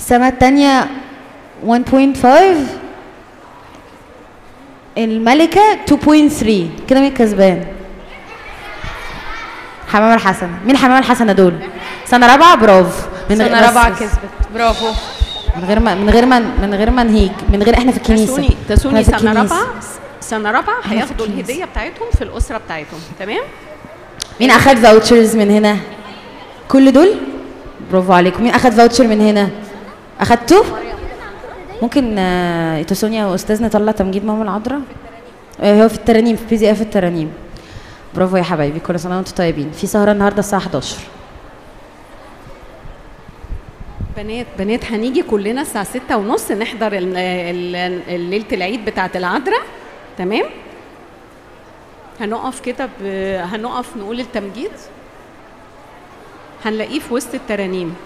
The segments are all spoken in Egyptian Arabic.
السماء التانية 1.5 الملكة 2.3 كده مين كسبان؟ حمامة الحسنة مين حمامة الحسنة دول؟ سنة رابعة برافو من غير- سنه بس- رابعه بس- كسبت برافو من غير ما من غير ما من غير ما نهيج من غير احنا في الكنيسة تسوني إحنا تسوني في سنه الكنيسة. رابعه سنه رابعه إحنا في هياخدوا الكنيسة. الهديه بتاعتهم في الاسره بتاعتهم تمام مين اخد فاوتشرز من هنا؟ كل دول؟ برافو عليكم مين اخد فاوتشر من هنا؟ اخدته؟ ممكن آه، تسونيا واستاذ نطلع تمجيد ماما العذراء؟ آه، هو في الترانيم في بي زي اف الترانيم برافو يا حبايبي كل سنه وانتم طيبين في سهره النهارده الساعه 11 بنات بنات هنيجي كلنا الساعة ستة ونص نحضر ال- ال- ليلة العيد بتاعة العذراء تمام هنقف كده ب- هنقف نقول التمجيد هنلاقيه في وسط الترانيم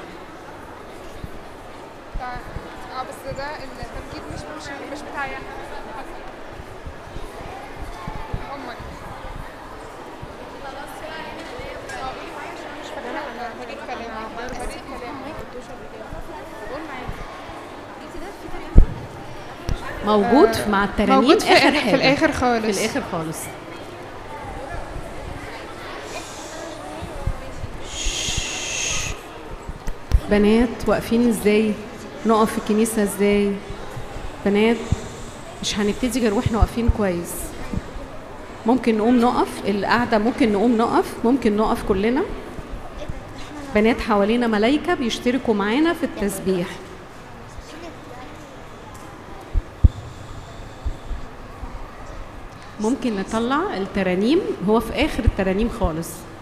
اه بس ده التمجيد مش مش مش بتاعي انا امك مش فاكره طريقه كلام طريقه كلام ما قلتوش قبل كده قول معايا موجود مع الترانيم موجود في آخر الآخر- في حاجة. الآخر خالص. في الآخر خالص بنات واقفين ازاي نقف في الكنيسة ازاي بنات مش هنبتدي غير واحنا واقفين كويس ممكن نقوم نقف القعدة ممكن نقوم نقف ممكن نقف كلنا بنات حوالينا ملايكة بيشتركوا معانا في التسبيح ممكن نطلع الترانيم هو في آخر الترانيم خالص